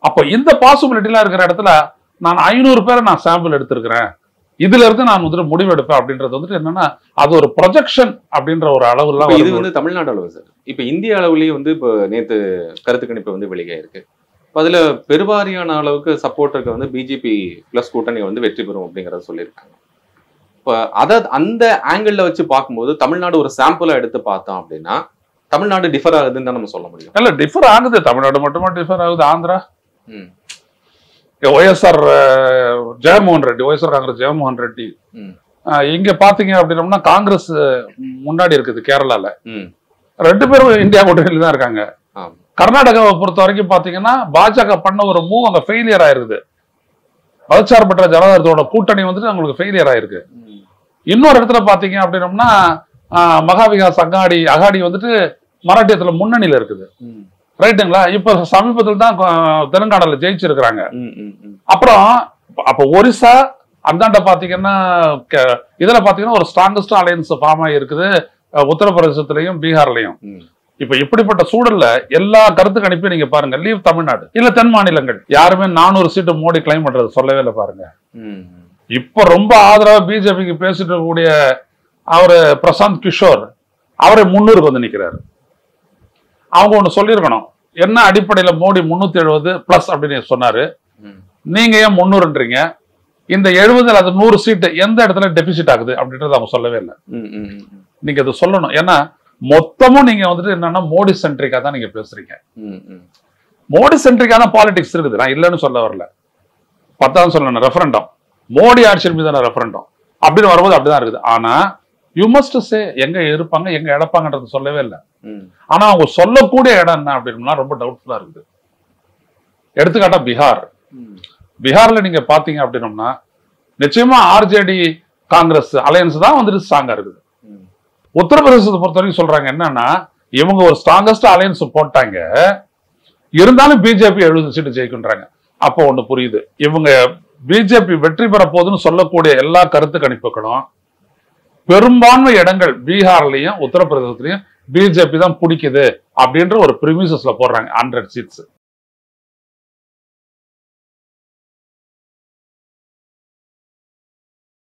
அப்போ இந்த பாசிபிலிட்டிலாம் இருக்கிற இடத்துல நான் ஐநூறு பேரை நான் சாம்பிள் எடுத்திருக்கிறேன் இதுல இருந்து நான் வந்துட்டு முடிவெடுப்பேன் அப்படின்றது வந்துட்டு என்னன்னா அது ஒரு ப்ரொஜெக்ஷன் அப்படின்ற ஒரு அளவுலாம் இப்ப இது வரும்போது- வந்து தமிழ்நாடு அளவு சார் இப்ப இந்திய அளவுலயே வந்து இப்போ நேத்து கருத்து கணிப்பு வந்து வெளியாயிருக்கு இப்ப அதுல பெருவாரியான அளவுக்கு சப்போர்ட் இருக்க வந்து பிஜேபி பிளஸ் கூட்டணி வந்து வெற்றி பெறும் அப்படிங்கறத சொல்லியிருக்காங்க இப்ப அத அந்த ஆங்கிள் வச்சு பார்க்கும்போது தமிழ்நாடு ஒரு சாம்பிளா எடுத்து பார்த்தோம் அப்படின்னா தமிழ்நாடு டிஃபர் ஆகுதுன்னு தான் நம்ம சொல்ல முடியும் இல்ல டிஃபர் ஆகுது தமிழ்நாடு மட்டுமா டிஃபர் ஆகுது ஆந்திரா ம், ஒய்எஸ்ஆர் ஜெகன்மோகன் ரெட்டி ஒய்எஸ்ஆர் காங்கிரஸ் ஜெகன்மோகன் ரெட்டி ம், அஹ், இங்க பாத்தீங்க அப்படின்னம்னா காங்கிரஸ் முன்னாடி இருக்குது கேரளால ம். ரெண்டு பேரும் இந்தியா கூட்டணியில தான் இருக்காங்க ஆமா. கர்நாடகாவை பொறுத்த வரைக்கும் பாத்தீங்கன்னா பாஜக பண்ண ஒரு மூவ் அங்க ஃபெயிலியர் ஆயிருக்குது மதச்சார்பற்ற ஜனதாதளத்தோட கூட்டணி வந்துட்டு அவங்களுக்கு ஃபெயிலியர் ஆயிருக்கு ம், இன்னொரு இடத்துல பாத்தீங்க அப்படின்னம்னா ஆஹ், மகாவிகாஸ் அகாடி அகாடி வந்துட்டு மராட்டியத்துல முன்னணியில இருக்குது ம், ரைட்டுங்களா இப்ப சமீபத்தில் தான் ஆஹ், தெலுங்கானால ஜெயிச்சிருக்கிறாங்க ம், ம், ம். அப்புறம் அப்ப ஒரிசா அந்தாண்ட பாத்தீங்கன்னா க- இதுல பாத்தீங்கன்னா ஒரு ஸ்ட்ராங்கஸ்ட் அலையன்ஸ் ஃபார்ம் ஆகிருக்குது அஹ், உத்தரப்பிரதேசத்திலையும் பீகார்லயும் ம். இப்ப இப்படிப்பட்ட சூழல்ல எல்லா கருத்து கணிப்பையும் நீங்க பாருங்க லீவ் தமிழ்நாடு இல்ல தென் மாநிலங்கள் யாருமே நானூறு சீட்டு மோடி கிளைம் பண்றது சொல்லவே இல்லை பாருங்க ம், இப்ப ரொம்ப ஆதரவா பிஜேபிக்கு பேசிட்டு இருக்கக்கூடிய அவரு பிரசாந்த் கிஷோர் அவரை முன்னூறுக்கு வந்து நிக்கிறாரு அவங்க ஒண்ணு சொல்லியிருக்கணும் என்ன அடிப்படையில மோடி முன்னூத்தி எழுபது பிளஸ் அப்படின்னு சொன்னாரு ம். நீங்க ஏன் முன்னூறுன்றீங்க இந்த எழுபதுல அது நூறு சீட்டு எந்த இடத்துல டெபிசிட் ஆகுது அப்படின்றத அவங்க சொல்லவே இல்லை ம், ம், ம், ம். நீங்க அது சொல்லணும் ஏன்னா மொத்தமும் நீங்க வந்துட்டு என்னன்னா மோடி சென்ட்ரிக்கா தான் நீங்க பேசுறீங்க ம், ம். மோடி சென்ட்ரிக்கான பாலிடிக்ஸ் இருக்குது நான் இல்லைன்னு சொல்ல வரல பத்தாவது சொல்லணும் ரெஃபரண்டம் மோடி ஆட்சியின் மீதான ரெஃபரண்டம் அப்படின்னு வரும்போது அப்படிதான் இருக்குது ஆனா யூ மஸ்ட் சே எங்க இருப்பாங்க எங்க இழப்பாங்கன்றது சொல்லவே இல்லை ம். ஆனா அவங்க சொல்லக்கூடிய இடம் என்ன அப்படின்னா ரொம்ப டவுட்ஃபுல்லா இருக்குது எடுத்துக்காட்டா பீகார் ம். பீகார்ல நீங்க பாத்தீங்க அப்படின்னம்னா நிச்சயமா ஆர்ஜேடி காங்கிரஸ் அலையன்ஸ் தான் வந்துட்டு ஸ்ட்ராங்கா இருக்குது ம். உத்தரப்பிரதேசத்தை பொறுத்த வரைக்கும் சொல்றாங்க என்னன்னா இவங்க ஒரு ஸ்ட்ராங்கஸ்ட் அலையன்ஸ் போட்டாங்க இருந்தாலும் பிஜேபி எழுபது சீட்டு ஜெயிக்குன்றாங்க அப்போ ஒண்ணு புரியுது இவங்க பிஜேபி வெற்றி பெற போகுதுன்னு சொல்லக்கூடிய எல்லா கருத்து கணிப்புகளும் பெரும்பான்மை இடங்கள் பீகார்லயும் உத்தரப்பிரதேசத்திலையும் பிஜேபி தான் பிடிக்குது அப்படின்ற ஒரு பிரிமிசஸ்ல போடுறாங்க ஹண்ட்ரட் சீட்ஸ்